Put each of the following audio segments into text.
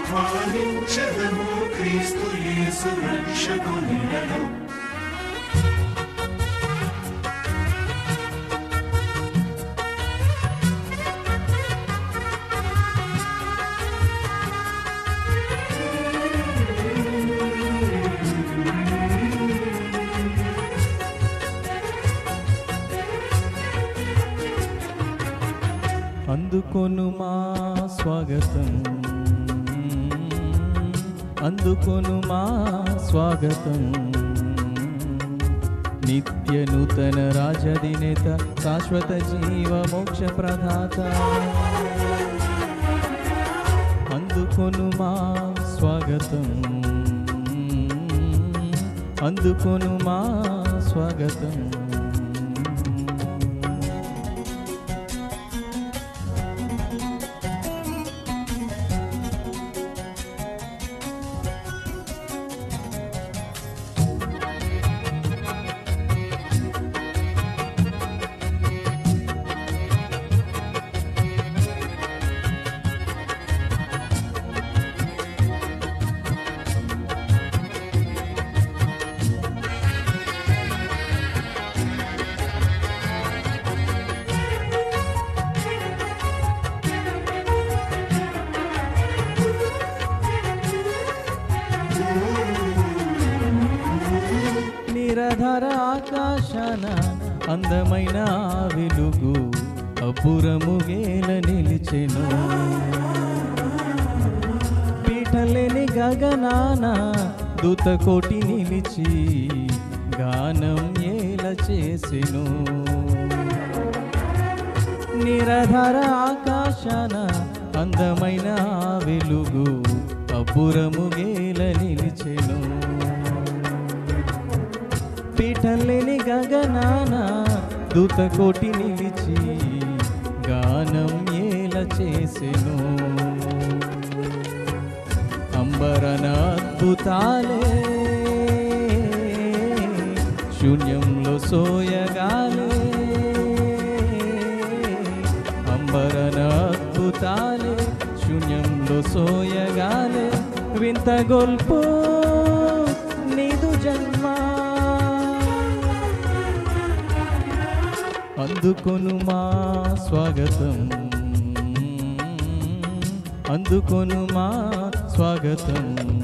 ఆహ్వానించదము క్రీస్తు యేసు రక్షకునిలను అందుకొను మా స్వాగతం అందుకొను మా స్వాగతం నిత్య నూతన రాజధినేత శాశ్వత జీవ మోక్ష ప్రదాత అందుకొను మా స్వాగతం అందుకొను మా స్వాగతం నిరధర ఆకాశాన అందమైన ఆ వెలుగు అపురముగేల నిలిచెను పీఠలేని గగనాన దూతకోటి నిలిచి గానం ఏల చేసెను నిరధర ఆకాశాన అందమైన ఆ వెలుగు అపురముగేల నిలిచెను పీఠలేని గగనాన దూతకోటి నిలిచి గానం ఏల చేసెను అంబరన అద్భుతాలే శూన్యంలో సోయగాలే అంబరన అద్భుతాలే శూన్యంలో సోయగాలే వింత గొల్పు నీదు జన్మ అందుకొను మా స్వాగతం అందుకొను మా స్వాగతం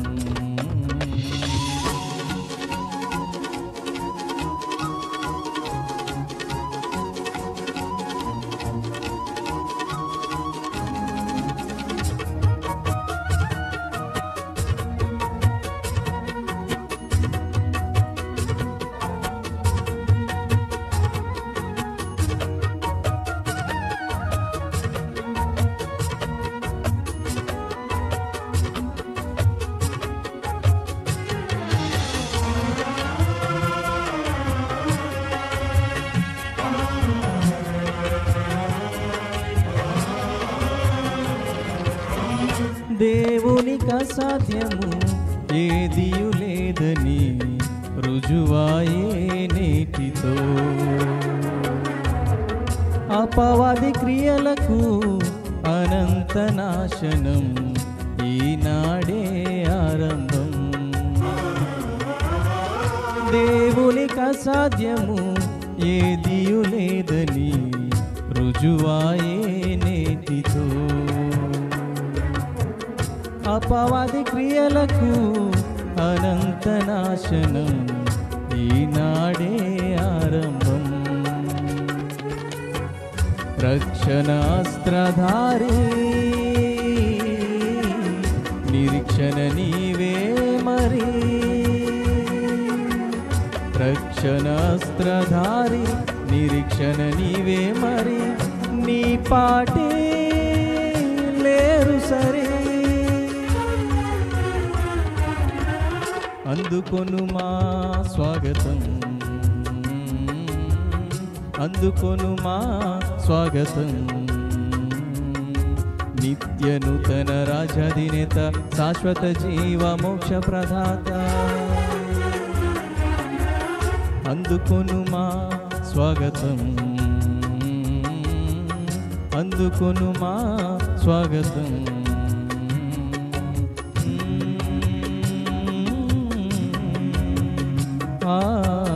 దేవునికి అసాధ్యము ఏదియు లేదని రుజువాయే నేటితో అపవాది క్రియలకు అనంత నాశనం ఈనాడే ఆరంభం దేవునికి అసాధ్యము ఏదియు లేదని రుజువాయే నేటితో అపవాది క్రియలకు అనంత నాశనం ఈనాడే ఆరంభం రక్షణాస్త్రధారి నిరీక్షణ నీవే మరి రక్షణాస్త్రధారి నిరీక్షణ నీవే మరి నీ పాటే లేరు సరే అందుకొను మా స్వాగతం అందుకొను మా స్వాగతం నిత్య నూతన రాజాధినేత శాశ్వత జీవ మోక్ష ప్రదాత అందుకొను మా స్వాగతం అందుకొను మా స్వాగతం ఆ